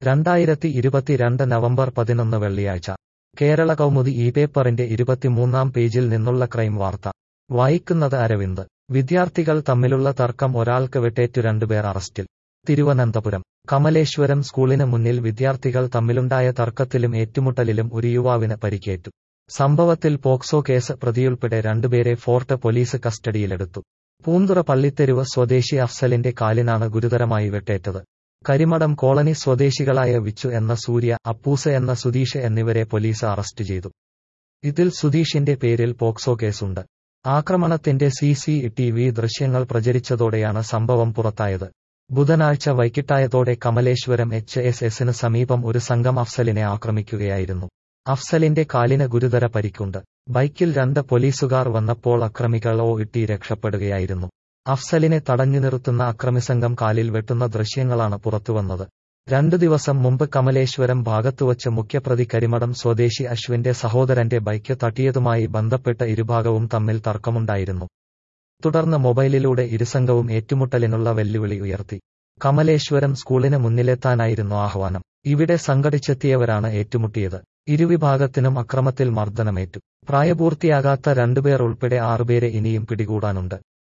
രണ്ടായിരത്തി ഇരുപത്തിരണ്ട് നവംബർ പതിനൊന്ന് വെള്ളിയാഴ്ച കേരള കൗമുദി ഈ പേപ്പറിന്റെ ഇരുപത്തിമൂന്നാം പേജിൽ നിന്നുള്ള ക്രൈം വാർത്ത വായിക്കുന്നത് അരവിന്ദ് വിദ്യാർത്ഥികൾ തമ്മിലുള്ള തർക്കം ഒരാൾക്ക് വെട്ടേറ്റു രണ്ടുപേർ അറസ്റ്റിൽ തിരുവനന്തപുരം കമലേശ്വരം സ്കൂളിന് മുന്നിൽ വിദ്യാർത്ഥികൾ തമ്മിലുണ്ടായ തർക്കത്തിലും ഏറ്റുമുട്ടലിലും ഒരു യുവാവിന് പരിക്കേറ്റു സംഭവത്തിൽ പോക്സോ കേസ് പ്രതിയുൾപ്പെടെ രണ്ടുപേരെ ഫോർട്ട് പോലീസ് കസ്റ്റഡിയിലെടുത്തു പൂന്തുറ പള്ളിത്തെരുവ് സ്വദേശി അഫ്സലിന്റെ കാലിനാണ് ഗുരുതരമായി വെട്ടേറ്റത് കരിമടം കോളനി സ്വദേശികളായ വിച്ചു എന്ന സൂര്യ അപ്പൂസ് എന്ന സുധീഷ് എന്നിവരെ പോലീസ് അറസ്റ്റ് ചെയ്തു ഇതിൽ സുധീഷിന്റെ പേരിൽ പോക്സോ കേസുണ്ട് ആക്രമണത്തിന്റെ സി സി ടി വി ദൃശ്യങ്ങൾ പ്രചരിച്ചതോടെയാണ് സംഭവം പുറത്തായത് ബുധനാഴ്ച വൈകിട്ടായതോടെ കമലേശ്വരം എച്ച് എസ് എസിന് സമീപം ഒരു സംഘം അഫ്സലിനെ ആക്രമിക്കുകയായിരുന്നു അഫ്സലിന്റെ കാലിന് ഗുരുതര പരിക്കുണ്ട് ബൈക്കിൽ രണ്ട് പോലീസുകാർ വന്നപ്പോൾ അക്രമികൾ ഓ ഇട്ടി രക്ഷപ്പെടുകയായിരുന്നു അഫ്സലിനെ തടഞ്ഞു നിർത്തുന്ന അക്രമിസംഘം കാലിൽ വെട്ടുന്ന ദൃശ്യങ്ങളാണ് പുറത്തുവന്നത് രണ്ടു ദിവസം മുമ്പ് കമലേശ്വരം ഭാഗത്തുവച്ച് മുഖ്യപ്രതി കരിമടം സ്വദേശി അശ്വിന്റെ സഹോദരന്റെ ബൈക്ക് തട്ടിയതുമായി ബന്ധപ്പെട്ട ഇരുഭാഗവും തമ്മിൽ തർക്കമുണ്ടായിരുന്നു തുടർന്ന് മൊബൈലിലൂടെ ഇരുസംഘവും ഏറ്റുമുട്ടലിനുള്ള വെല്ലുവിളി ഉയർത്തി കമലേശ്വരം സ്കൂളിന് മുന്നിലെത്താനായിരുന്നു ആഹ്വാനം ഇവിടെ സംഘടിച്ചെത്തിയവരാണ് ഏറ്റുമുട്ടിയത് ഇരുവിഭാഗത്തിനും അക്രമത്തിൽ മർദ്ദനമേറ്റു പ്രായപൂർത്തിയാകാത്ത രണ്ടുപേർ ഉൾപ്പെടെ ആറുപേരെ ഇനിയും പിടികൂടാനുണ്ട്